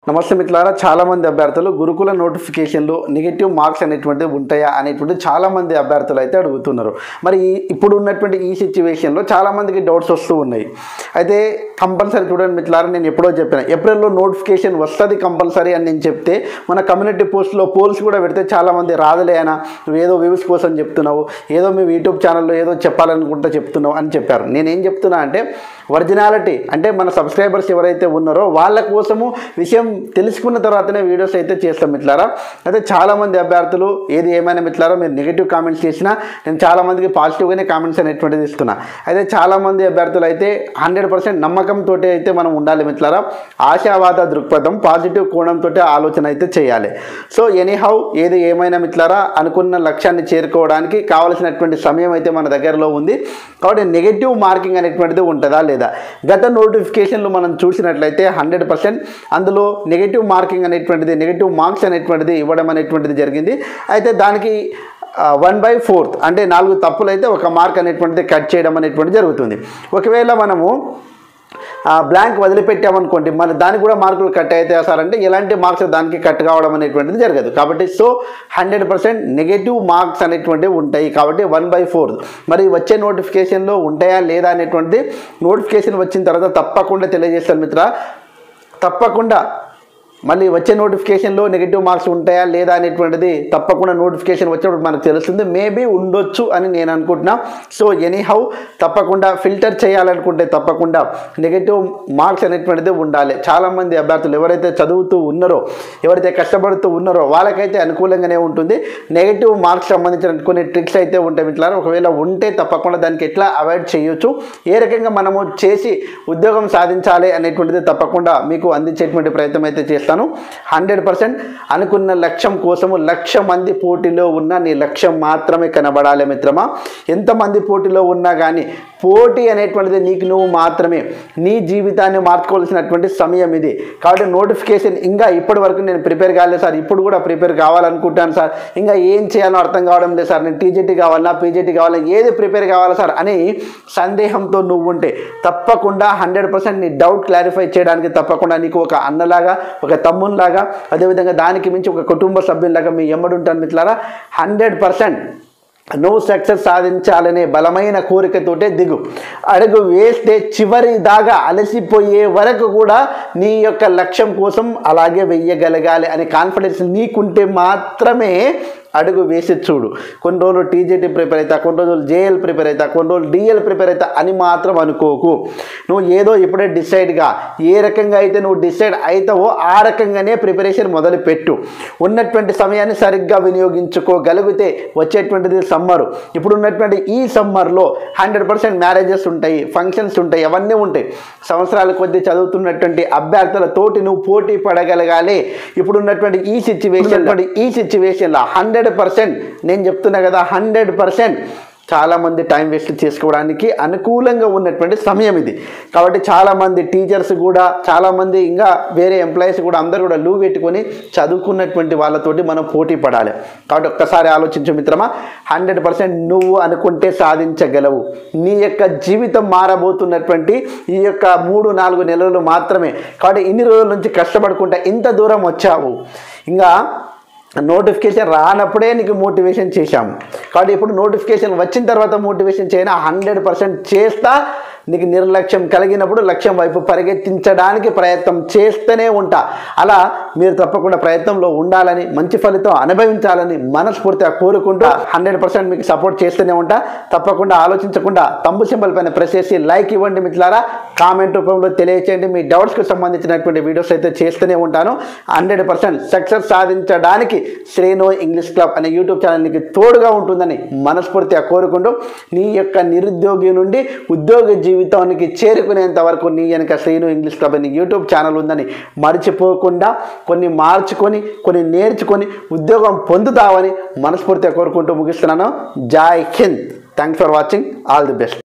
నమస్తే మిత్రులారా చాలా మంది అభ్యర్థులు గురుకుల నోటిఫికేషన్లో నెగిటివ్ మార్క్స్ అనేటువంటివి ఉంటాయా అనేటువంటి చాలా మంది అభ్యర్థులు అయితే అడుగుతున్నారు మరి ఈ- ఇప్పుడు ఉన్నటువంటి ఈ సిచ్యువేషన్లో చాలా మందికి డౌట్స్ వస్తూ ఉన్నాయి అయితే కంపల్సరీ చూడండి మిత్రులారా నేను ఎప్పుడో చెప్పాను ఏప్రిల్లో నోటిఫికేషన్ వస్తుంది కంపల్సరీ అని నేను చెప్తే మన కమ్యూనిటీ పోస్ట్లో పోల్స్ కూడా పెడితే చాలా మంది రాదులే అయినా నువ్వు ఏదో వ్యూస్ కోసం చెప్తున్నావు ఏదో మీ యూట్యూబ్ ఛానల్లో ఏదో చెప్పాలనుకుంటే చెప్తున్నావు అని చెప్పారు నేనేం చెప్తున్నా అంటే ఒరిజినాలిటీ అంటే మన సబ్స్క్రైబర్స్ ఎవరైతే ఉన్నారో వాళ్ళ కోసము విషయం తెలుసుకున్న తర్వాతనే వీడియోస్ అయితే చేస్తాం మిట్లారా అయితే చాలామంది అభ్యర్థులు ఏది ఏమైనా మిట్లారా మీరు నెగిటివ్ కామెంట్స్ చేసినా నేను చాలామందికి పాజిటివ్గానే కామెంట్స్ అనేటువంటిది ఇస్తున్నా అయితే చాలామంది అభ్యర్థులు అయితే హండ్రెడ్ పర్సెంట్ నమ్మకంతో అయితే మనం ఉండాలి మిట్లారా ఆశావాద దృక్పథం పాజిటివ్ కోణంతో ఆలోచన అయితే చేయాలి సో ఎనీహౌ ఏది ఏమైనా మిట్లారా అనుకున్న లక్ష్యాన్ని చేరుకోవడానికి కావలసినటువంటి సమయం అయితే మన దగ్గరలో ఉంది కాబట్టి నెగటివ్ మార్కింగ్ అనేటువంటిది ఉంటుందా లేదా గత నోటిఫికేషన్లు మనం చూసినట్లయితే హండ్రెడ్ పర్సెంట్ అందులో నెగటివ్ మార్కింగ్ అనేటువంటిది నెగటివ్ మార్క్స్ అనేటువంటిది ఇవ్వడం అనేటువంటిది జరిగింది అయితే దానికి వన్ బై ఫోర్త్ అంటే నాలుగు తప్పులు అయితే ఒక మార్క్ అనేటువంటిది కట్ చేయడం అనేటువంటిది జరుగుతుంది ఒకవేళ మనము బ్లాంక్ వదిలిపెట్టామనుకోండి మరి దానికి కూడా మార్కులు కట్ అయితే సార్ అంటే ఎలాంటి మార్క్స్ దానికి కట్ కావడం అనేటువంటిది జరగదు కాబట్టి so hundred percent negative marks అనేటువంటివి ఉంటాయి కాబట్టి వన్ బై ఫోర్ మరి వచ్చే నోటిఫికేషన్లో ఉంటాయా లేదా అనేటువంటిది నోటిఫికేషన్ వచ్చిన తర్వాత తప్పకుండా తెలియజేస్తాను మిత్ర తప్పకుండా మళ్ళీ వచ్చే నోటిఫికేషన్లో నెగిటివ్ మార్క్స్ ఉంటాయా లేదా అనేటువంటిది తప్పకుండా నోటిఫికేషన్ వచ్చినప్పుడు మనకు తెలుస్తుంది మేబీ ఉండొచ్చు అని నేను అనుకుంటున్నా సో ఎనీహౌ తప్పకుండా ఫిల్టర్ చేయాలనుకుంటే తప్పకుండా నెగిటివ్ మార్క్స్ అనేటువంటిది ఉండాలి చాలామంది అభ్యర్థులు ఎవరైతే చదువుతూ ఉన్నారో ఎవరైతే కష్టపడుతూ ఉన్నారో వాళ్ళకైతే అనుకూలంగానే ఉంటుంది నెగిటివ్ మార్క్స్ సంబంధించిన కొన్ని ట్రిక్స్ అయితే ఉంటాయి ఇట్లా ఒకవేళ ఉంటే తప్పకుండా దానికి ఎట్లా అవాయిడ్ చేయొచ్చు ఏ రకంగా మనము చేసి ఉద్యోగం సాధించాలి అనేటువంటిది తప్పకుండా మీకు అందించేటువంటి ప్రయత్నం అయితే చేస్తాను హండ్రెడ్ పర్సెంట్ అనుకున్న లక్ష్యం కోసము లక్ష మంది పోటీలో ఉన్న నీ లక్ష్యం మాత్రమే కనబడాలి మిత్రమా ఎంతమంది పోటీలో ఉన్నా కానీ పోటీ అనేటువంటిది నీకు నువ్వు మాత్రమే నీ జీవితాన్ని మార్చుకోవాల్సినటువంటి సమయం ఇది కాబట్టి నోటిఫికేషన్ ఇంకా ఇప్పటి వరకు నేను ప్రిపేర్ కాలేదు సార్ ఇప్పుడు కూడా ప్రిపేర్ కావాలనుకుంటాను సార్ ఇంకా ఏం చేయాలో అర్థం కావడం లేదు సార్ నేను టీజీటీ కావాలా పీజీటీ కావాలా ఏది ప్రిపేర్ కావాలా సార్ అని సందేహంతో నువ్వు ఉంటే తప్పకుండా హండ్రెడ్ పర్సెంట్ నీ డౌట్ క్లారిఫై చేయడానికి తప్పకుండా నీకు ఒక అన్నలాగా ఒక తమ్మునిలాగా అదేవిధంగా దానికి మించి ఒక కుటుంబ సభ్యునిలాగా మీ ఎమ్మడుంటాను మిత్రులారా హండ్రెడ్ పర్సెంట్ నువ్వు సక్సెస్ సాధించాలనే బలమైన కోరికతోటే దిగు అడుగు వేస్తే చివరి దాగా అలసిపోయే వరకు కూడా నీ యొక్క లక్ష్యం కోసం అలాగే వెయ్యగలగాలి అనే కాన్ఫిడెన్స్ నీకుంటే మాత్రమే అడుగు వేసి చూడు కొన్ని రోజులు టీజీటీ ప్రిపేర్ అవుతా కొన్ని రోజులు జేఎల్ ప్రిపేర్ అవుతా కొన్ని రోజులు డిఎల్ ప్రిపేర్ అవుతా అని మాత్రం అనుకోకు నువ్వు ఏదో ఇప్పుడే డిసైడ్గా ఏ రకంగా అయితే నువ్వు డిసైడ్ అవుతావో ఆ రకంగానే ప్రిపరేషన్ మొదలు పెట్టు ఉన్నటువంటి సమయాన్ని సరిగ్గా వినియోగించుకోగలిగితే వచ్చేటువంటిది సమ్మరు ఇప్పుడు ఉన్నటువంటి ఈ సమ్మర్లో హండ్రెడ్ పర్సెంట్ మ్యారేజెస్ ఉంటాయి ఫంక్షన్స్ ఉంటాయి అవన్నీ ఉంటాయి సంవత్సరాల కొద్దీ చదువుతున్నటువంటి అభ్యర్థులతోటి నువ్వు పోటీ పడగలగాలి ఇప్పుడు ఉన్నటువంటి ఈ సిచ్యువేషన్ ఈ సిచ్యువేషన్లో హండ్రెడ్ పర్సెంట్ నేను చెప్తున్నా కదా హండ్రెడ్ పర్సెంట్ చాలామంది టైం వేస్ట్ చేసుకోవడానికి అనుకూలంగా ఉన్నటువంటి సమయం ఇది కాబట్టి చాలామంది టీచర్స్ కూడా చాలామంది ఇంకా వేరే ఎంప్లాయీస్ కూడా అందరూ కూడా లూవ్ పెట్టుకొని చదువుకున్నటువంటి వాళ్ళతోటి మనం పోటీ పడాలి కాబట్టి ఒక్కసారి ఆలోచించు మిత్రమా హండ్రెడ్ పర్సెంట్ నువ్వు అనుకుంటే సాధించగలవు నీ యొక్క జీవితం మారబోతున్నటువంటి ఈ యొక్క మూడు నాలుగు నెలలు మాత్రమే కాబట్టి ఇన్ని రోజుల నుంచి కష్టపడుకుంటా ఇంత దూరం వచ్చావు ఇంకా నోటిఫికేషన్ రానప్పుడే నీకు మోటివేషన్ చేశాము కాబట్టి ఇప్పుడు నోటిఫికేషన్ వచ్చిన తర్వాత మోటివేషన్ చేయనా హండ్రెడ్ పర్సెంట్ చేస్తా నీకు నిర్లక్ష్యం కలిగినప్పుడు లక్ష్యం వైపు పరిగెత్తించడానికి ప్రయత్నం చేస్తూనే ఉంటా అలా మీరు తప్పకుండా ప్రయత్నంలో ఉండాలని మంచి ఫలితం అనుభవించాలని మనస్ఫూర్తిగా కోరుకుంటూ హండ్రెడ్ పర్సెంట్ మీకు సపోర్ట్ చేస్తూనే ఉంటా తప్పకుండా ఆలోచించకుండా తంబు సింబల్ పైన ప్రెస్ చేసి లైక్ ఇవ్వండి మిత్రులారా కామెంట్ రూపంలో తెలియచేయండి మీ డౌట్స్కి సంబంధించినటువంటి వీడియోస్ అయితే చేస్తూనే ఉంటాను హండ్రెడ్ పర్సెంట్ సక్సెస్ సాధించడానికి శ్రేణు ఇంగ్లీష్ క్లబ్ అనే యూట్యూబ్ ఛానల్ నీకు తోడుగా ఉంటుందని మనస్ఫూర్తిగా కోరుకుంటూ నీ యొక్క నిరుద్యోగి నుండి ఉద్యోగ జీవితానికి చేరుకునేంత వరకు నీ వెనక శ్రీను ఇంగ్లీష్ క్లబ్ అనే యూట్యూబ్ ఛానల్ ఉందని మర్చిపోకుండా కొన్ని మార్చుకొని కొన్ని నేర్చుకొని ఉద్యోగం పొందుతావని మనస్ఫూర్తిగా కోరుకుంటూ ముగిస్తున్నాను జై Hind thanks for watching all the best